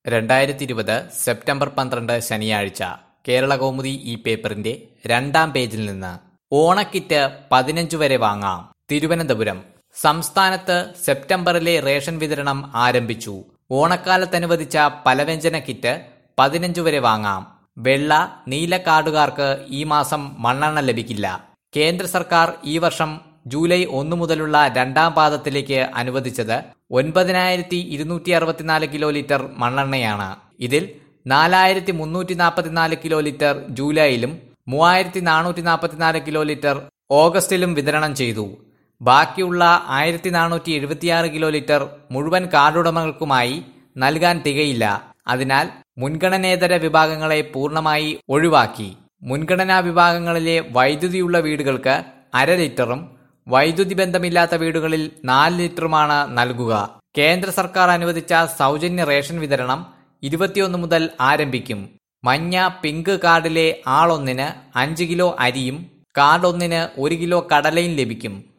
രണ്ടായിരത്തി ഇരുപത് സെപ്റ്റംബർ പന്ത്രണ്ട് ശനിയാഴ്ച കേരള കൗമുദി ഈ പേപ്പറിന്റെ രണ്ടാം പേജിൽ നിന്ന് ഓണക്കിറ്റ് പതിനഞ്ചു വരെ വാങ്ങാം തിരുവനന്തപുരം സംസ്ഥാനത്ത് സെപ്റ്റംബറിലെ റേഷൻ വിതരണം ആരംഭിച്ചു ഓണക്കാലത്തനുവദിച്ച പലവ്യഞ്ജന കിറ്റ് പതിനഞ്ചു വരെ വാങ്ങാം വെള്ള നീല കാർഡുകാർക്ക് ഈ മാസം മണ്ണെണ്ണ ലഭിക്കില്ല കേന്ദ്ര സർക്കാർ ഈ വർഷം ജൂലൈ ഒന്നു മുതലുള്ള രണ്ടാം പാദത്തിലേക്ക് അനുവദിച്ചത് ഒൻപതിനായിരത്തി ഇരുന്നൂറ്റി അറുപത്തിനാല് കിലോ ലിറ്റർ മണ്ണെണ്ണയാണ് ഇതിൽ നാലായിരത്തി മുന്നൂറ്റി നാൽപ്പത്തിനാല് കിലോ ലിറ്റർ ജൂലൈയിലും മൂവായിരത്തി നാനൂറ്റി നാൽപ്പത്തിനാല് കിലോ ലിറ്റർ ഓഗസ്റ്റിലും വിതരണം ചെയ്തു ബാക്കിയുള്ള ആയിരത്തി നാനൂറ്റി എഴുപത്തിയാറ് കിലോ ലിറ്റർ മുഴുവൻ കാർഡുടമകൾക്കുമായി നൽകാൻ തികയില്ല അതിനാൽ മുൻഗണനേതര വിഭാഗങ്ങളെ പൂർണ്ണമായി ഒഴിവാക്കി മുൻഗണനാ വിഭാഗങ്ങളിലെ വൈദ്യുതിയുള്ള വീടുകൾക്ക് അര ലിറ്ററും വൈദ്യുതി ബന്ധമില്ലാത്ത വീടുകളിൽ നാല് ലിറ്ററുമാണ് നൽകുക കേന്ദ്ര സർക്കാർ അനുവദിച്ച സൗജന്യ റേഷൻ വിതരണം ഇരുപത്തിയൊന്ന് മുതൽ ആരംഭിക്കും മഞ്ഞ പിങ്ക് കാർഡിലെ ആളൊന്നിന് അഞ്ച് കിലോ അരിയും കാർഡ് ഒന്നിന് ഒരു കിലോ കടലയും ലഭിക്കും